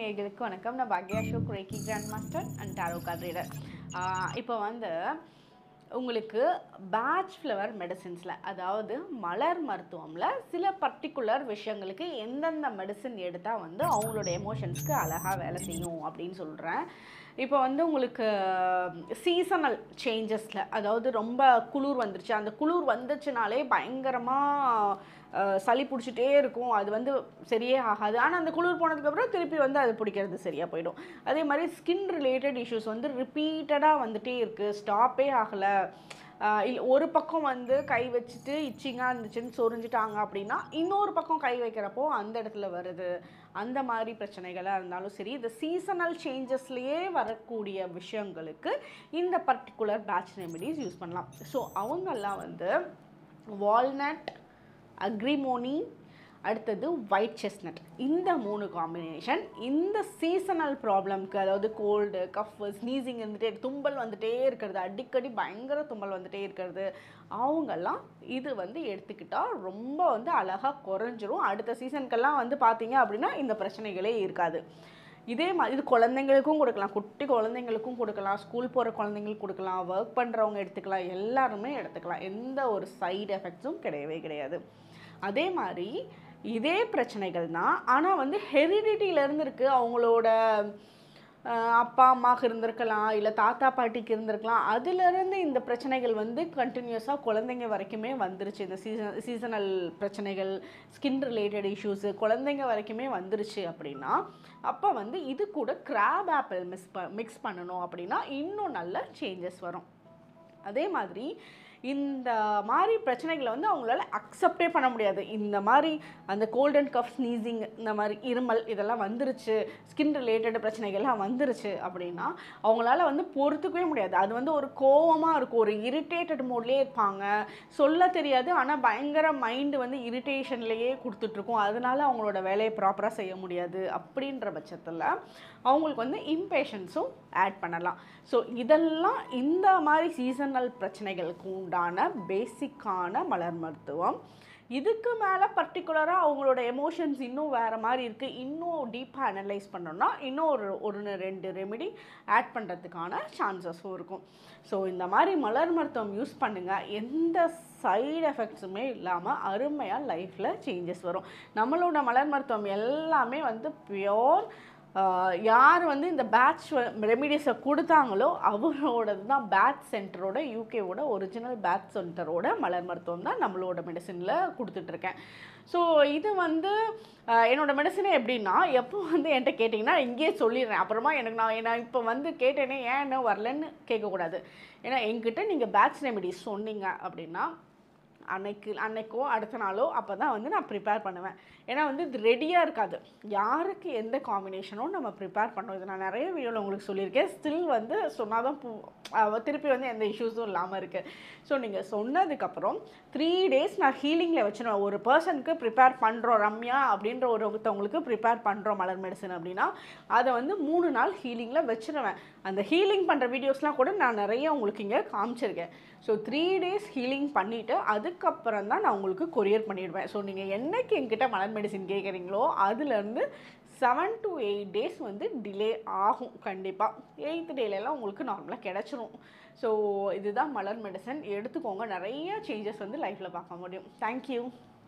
நேயர்களுக்கு வணக்கம் நான் பாக்யா Ashok reiki grand master and tarot card reader இப்போ வந்து உங்களுக்கு பேட்ச் ஃப்ளவர் மெடிசின்ஸில் அதாவது மலர் மருத்துவமில் சில பர்டிகுலர் விஷயங்களுக்கு எந்தெந்த மெடிசின் எடுத்தால் வந்து அவங்களோட எமோஷன்ஸ்க்கு அழகாக வேலை செய்யும் அப்படின்னு சொல்கிறேன் இப்போ வந்து உங்களுக்கு சீசனல் சேஞ்சஸில் அதாவது ரொம்ப குளிர் வந்துருச்சு அந்த குளிர் வந்துச்சுனாலே பயங்கரமாக சளி பிடிச்சிட்டே இருக்கும் அது வந்து சரியே ஆகாது ஆனால் அந்த குளிர் போனதுக்கப்புறம் திருப்பி வந்து அது பிடிக்கிறது சரியாக போயிடும் அதே மாதிரி ஸ்கின் ரிலேட்டட் இஷ்யூஸ் வந்து ரிப்பீட்டடாக வந்துட்டே இருக்குது ஸ்டாப்பே ஆகலை இல்லை ஒரு பக்கம் வந்து கை வச்சுட்டு இச்சிங்காக இருந்துச்சுன்னு சொரிஞ்சிட்டாங்க அப்படின்னா இன்னொரு பக்கம் கை வைக்கிறப்போ அந்த இடத்துல வருது அந்த மாதிரி பிரச்சனைகளாக இருந்தாலும் சரி இந்த சீசனல் சேஞ்சஸ்லேயே வரக்கூடிய விஷயங்களுக்கு இந்த பர்டிகுலர் பேட்ச் ரெமெடிஸ் யூஸ் பண்ணலாம் ஸோ அவங்கெல்லாம் வந்து வால்நட் அக்ரிமோனி அடுத்தது ஒயிட் செஸ்னட் இந்த மூணு காம்பினேஷன் இந்த சீசனல் ப்ராப்ளம்க்கு அதாவது கோல்டு கஃப் ஸ்னீசிங் இருந்துகிட்டே தும்பல் வந்துட்டே இருக்கிறது அடிக்கடி பயங்கர தும்பல் வந்துட்டே இருக்கிறது அவங்கெல்லாம் இது வந்து எடுத்துக்கிட்டால் ரொம்ப வந்து அழகாக குறைஞ்சிரும் அடுத்த சீசனுக்கெல்லாம் வந்து பார்த்தீங்க அப்படின்னா இந்த பிரச்சனைகளே இருக்காது இதே மாதிரி இது குழந்தைங்களுக்கும் கொடுக்கலாம் குட்டி குழந்தைங்களுக்கும் கொடுக்கலாம் ஸ்கூல் போகிற குழந்தைங்களுக்கு கொடுக்கலாம் ஒர்க் பண்ணுறவங்க எடுத்துக்கலாம் எல்லாருமே எடுத்துக்கலாம் எந்த ஒரு சைடு எஃபெக்ட்ஸும் கிடையவே கிடையாது அதே மாதிரி இதே பிரச்சனைகள் தான் ஆனால் வந்து ஹெரிடிட்டியிலேருந்து இருக்குது அவங்களோட அஹ், அப்பா அம்மாவுக்கு இருந்திருக்கலாம் இல்லை தாத்தா பாட்டிக்கு இருந்திருக்கலாம் அதுலேருந்து இந்த பிரச்சனைகள் வந்து கண்டினியூஸாக குழந்தைங்க வரைக்குமே வந்துருச்சு இந்த சீசன் சீசனல் பிரச்சனைகள் ஸ்கின் ரிலேட்டட் இஷ்யூஸு குழந்தைங்க வரைக்குமே வந்துருச்சு அப்படின்னா அப்போ வந்து இது கூட கிராப் ஆப்பிள் மிஸ் ப மிக்ஸ் பண்ணணும் அப்படின்னா இன்னும் நல்ல சேஞ்சஸ் வரும் அதே மாதிரி இந்த மாதிரி பிரச்சனைகளை வந்து அவங்களால அக்செப்டே பண்ண முடியாது இந்த மாதிரி அந்த கோல்ட் அண்ட் கஃப் ஸ்னீசிங் இந்த மாதிரி இருமல் இதெல்லாம் வந்துருச்சு ஸ்கின் ரிலேட்டட் பிரச்சனைகள்லாம் வந்துருச்சு அப்படின்னா அவங்களால வந்து பொறுத்துக்கவே முடியாது அது வந்து ஒரு கோவமாக இருக்கும் ஒரு இரிட்டேட்டட் மோட்லேயே இருப்பாங்க சொல்ல தெரியாது ஆனால் பயங்கர மைண்டு வந்து இரிட்டேஷன்லேயே கொடுத்துட்ருக்கும் அதனால அவங்களோட வேலையை ப்ராப்பராக செய்ய முடியாது அப்படின்ற பட்சத்தில் அவங்களுக்கு வந்து இம்பேஷன்ஸும் ஆட் பண்ணலாம் ஸோ இதெல்லாம் இந்த மாதிரி சீசனல் பிரச்சனைகளுக்கு உண்டான பேசிக்கான மலர் மருத்துவம் இதுக்கு மேலே பர்டிகுலராக அவங்களோட எமோஷன்ஸ் இன்னும் வேறு மாதிரி இருக்குது இன்னும் டீப்பாக அனலைஸ் பண்ணோம்னா இன்னும் ஒரு ஒரு ரெண்டு ரெமெடி ஆட் பண்ணுறதுக்கான சான்சஸும் இருக்கும் ஸோ இந்த மாதிரி மலர் மருத்துவம் யூஸ் பண்ணுங்கள் எந்த சைடு எஃபெக்ட்ஸுமே இல்லாமல் அருமையாக லைஃப்பில் சேஞ்சஸ் வரும் நம்மளோட மலர் மருத்துவம் எல்லாமே வந்து பியோர் யார் வந்து இந்த பேட்ச் ரெமிடிஸை கொடுத்தாங்களோ அவரோடது தான் பேட் சென்டரோட யூகேவோட ஒரிஜினல் பேட் சென்டரோட மலர் மருத்துவம் தான் நம்மளோட மெடிசனில் கொடுத்துட்ருக்கேன் ஸோ இது வந்து ஆஹ், என்னோட மெடிசனே எப்படின்னா எப்போ வந்து என்கிட்ட கேட்டிங்கன்னா இங்கேயே சொல்லிடுறேன் அப்புறமா எனக்கு நான் நான் இப்போ வந்து கேட்டேனே ஏன் என்ன வரலன்னு கேட்கக்கூடாது ஏன்னா என்கிட்ட நீங்கள் பேட்ச் ரெமிடிஸ் சொன்னீங்க அப்படின்னா அன்னைக்கு அன்னைக்கோ அடுத்த நாளோ அப்போ தான் வந்து நான் ப்ரிப்பேர் பண்ணுவேன் ஏன்னா வந்து இது ரெடியாக இருக்காது யாருக்கு எந்த காம்பினேஷனும் நம்ம ப்ரிப்பேர் பண்ணோம் இது நான் நிறைய வீடியோவில் உங்களுக்கு சொல்லியிருக்கேன் ஸ்டில் வந்து சொன்னால் தான் பூ அஹ் திருப்பி வந்து எந்த இஷ்யூஸும் இல்லாமல் இருக்குது ஸோ நீங்கள் சொன்னதுக்கப்புறம் த்ரீ டேஸ் நான் ஹீலிங்கில் வச்சுருவேன் ஒரு பர்சனுக்கு ப்ரிப்பேர் பண்ணுறோம் ரம்யா அப்படின்ற ஒரு ஒருத்தவங்களுக்கு ப்ரிப்பேர் பண்ணுறோம் மலர் மெடிசன் அப்படின்னா அதை வந்து மூணு நாள் ஹீலிங்கில் வச்சுருவேன் அந்த ஹீலிங் பண்ணுற வீடியோஸ்லாம் கூட நான் நிறைய உங்களுக்கு இங்கே காமிச்சிருக்கேன் ஸோ த்ரீ டேஸ் ஹீலிங் பண்ணிவிட்டு அதுக்கப்புறம் தான் நான் உங்களுக்கு கொரியர் பண்ணிடுவேன் ஸோ நீங்கள் என்னைக்கு என்கிட்ட மலர் மெடிசின் கேட்குறீங்களோ அதுலேருந்து செவன் டு எயிட் டேஸ் வந்து டிலே ஆகும் கண்டிப்பாக எயித்து டேலெல்லாம் உங்களுக்கு நார்மலாக கிடச்சிரும் ஸோ இதுதான் மலர் மெடிசன் எடுத்துக்கோங்க நிறைய சேஞ்சஸ் வந்து லைஃப்பில் பார்க்க முடியும் தேங்க்யூ